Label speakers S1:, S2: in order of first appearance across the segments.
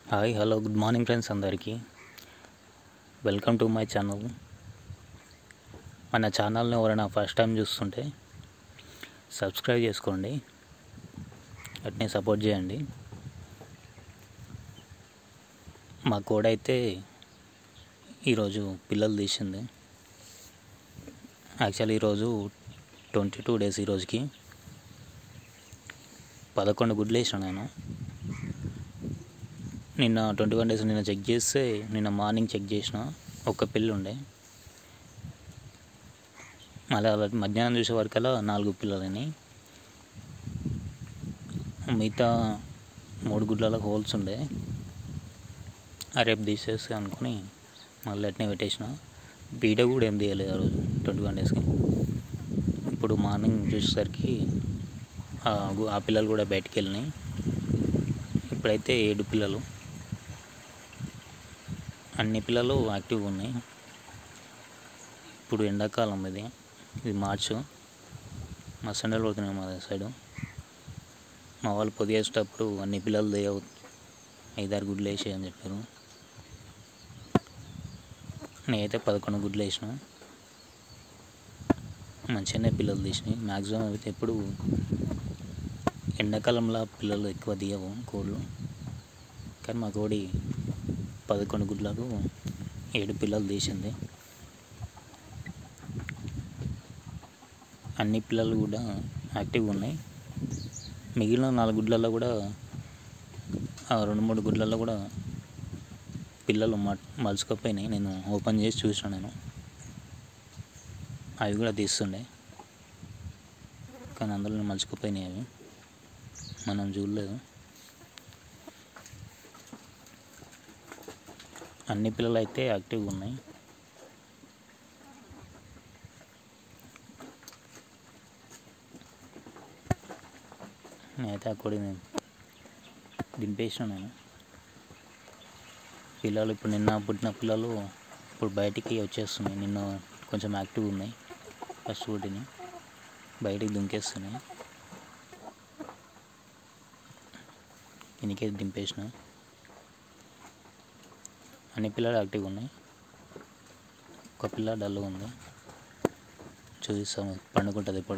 S1: hi hello good morning friends అందరికీ welcome to my channel మన ఛానల్ని ఎవరైనా ఫస్ట్ టైం చూస్తుంటే సబ్స్క్రైబ్ చేసుకోండి అట్నే సపోర్ట్ చేయండి మా కోడైతే ఈరోజు పిల్లలు తీసింది యాక్చువల్లీ ఈరోజు ట్వంటీ టూ డేస్ ఈరోజుకి పదకొండు గుడ్లు వేసిన నేను నిన్న ట్వంటీ వన్ డేస్ నిన్న చెక్ చేస్తే నిన్న మార్నింగ్ చెక్ చేసిన ఒక్క పిల్లి ఉండే మళ్ళీ అలా మధ్యాహ్నం చూసే వరకల్లా నాలుగు పిల్లలని మిగతా మూడు గుడ్లలో హోల్స్ ఉండే ఆ రేపు తీసేసి అనుకుని మళ్ళీ అట్నే పెట్టేసిన బీడ కూడా ఏం తీయలేదు ఆ రోజు ట్వంటీ వన్ డేస్కి ఇప్పుడు మార్నింగ్ చూసేసరికి ఆ గు- ఆ పిల్లలు కూడా బయటికి వెళ్ళినాయి ఇప్పుడైతే ఏడు పిల్లలు అన్ని పిల్లలు యాక్టివ్గా ఉన్నాయి ఇప్పుడు ఎండాకాలం ఇది ఇది మార్చు మా సండలు పడుతున్నాయి మా సైడు మా వాళ్ళు పొదిగేసేటప్పుడు అన్ని పిల్లలు దేయవు ఐదారు గుడ్లు వేసేయని అని చెప్పారు నేనైతే పదకొండు గుడ్లు వేసిన మంచిగానే పిల్లలు తీసినాయి మ్యాక్సిమం అయితే ఎప్పుడు ఎండాకాలంలో పిల్లలు ఎక్కువ తీయవు కోళ్ళు కానీ మా కోడి పదకొండు గుడ్లకు ఏడు పిల్లలు తీసింది అన్ని పిల్లలు కూడా యాక్టివ్గా ఉన్నాయి మిగిలిన నాలుగు గుడ్లలో కూడా ఆ రెండు మూడు గుడ్లలో కూడా పిల్లలు మ మలుచుకపోయినాయి నేను ఓపెన్ చేసి చూసిన నేను అవి కూడా తీస్తుండే కానీ అందులో మలుచుకుపోయినాయి అవి మనం చూడలేదు అన్ని పిల్లలు అయితే యాక్టివ్గా ఉన్నాయి నేనైతే ఆ కొడిని దింపేసిన నేను పిల్లలు ఇప్పుడు నిన్న పుట్టిన పిల్లలు ఇప్పుడు బయటికి వచ్చేస్తున్నాయి నిన్న కొంచెం యాక్టివ్ ఉన్నాయి ఫస్ట్ కొట్టిని బయటికి దుంకేస్తున్నాయి దీనికే దింపేసిన అన్ని పిల్లలు యాక్టివ్గా ఉన్నాయి ఒక పిల్ల డల్గా ఉంది చూపిస్తాము పండుకుంటుంది ఇప్పుడు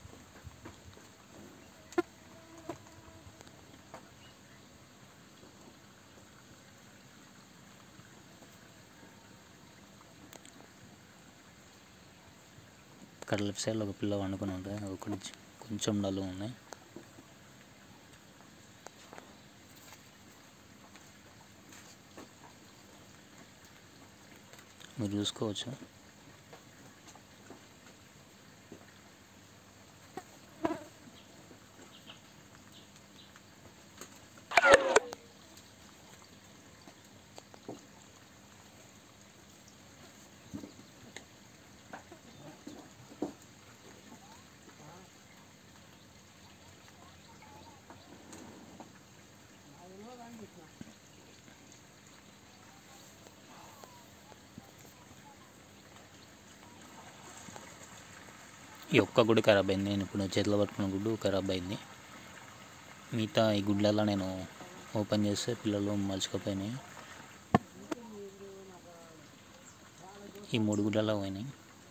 S1: ఇక్కడ లెఫ్ట్ సైడ్లో ఒక పిల్ల వండుకొని ఉంటుంది ఒకటి కొంచెం డల్గా ఉంది మీరు చూసుకోవచ్చు ఈ ఒక్క గుడి ఖరాబ్ అయింది నేను ఇప్పుడు చేతిలో పట్టుకున్న గుడ్డు ఖరాబ్ అయింది మిగతా ఈ గుడ్లలో నేను ఓపెన్ చేస్తే పిల్లలు మలుచుకుపోయినాయి ఈ మూడు గుడ్లలో పోయినాయి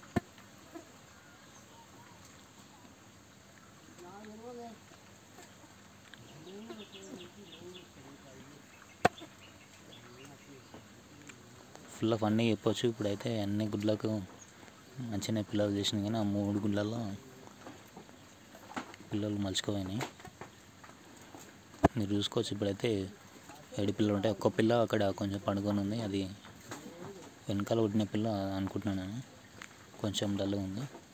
S1: ఫుల్ ఆఫ్ అన్నీ చెప్పొచ్చు ఇప్పుడైతే అన్ని గుడ్లకు మంచిగానే పిల్లలు చేసినాయి కానీ ఆ మూడు గుళ్ళల్లో పిల్లలు మలుచుకోపోయినాయి మీరు చూసుకోవచ్చు ఇప్పుడైతే ఏడు పిల్లలు ఉంటాయి ఒక్క పిల్ల అక్కడ కొంచెం పండుకొని ఉంది అది వెనకాల పుట్టిన పిల్ల అనుకుంటున్నాను నేను కొంచెం డల్గా ఉంది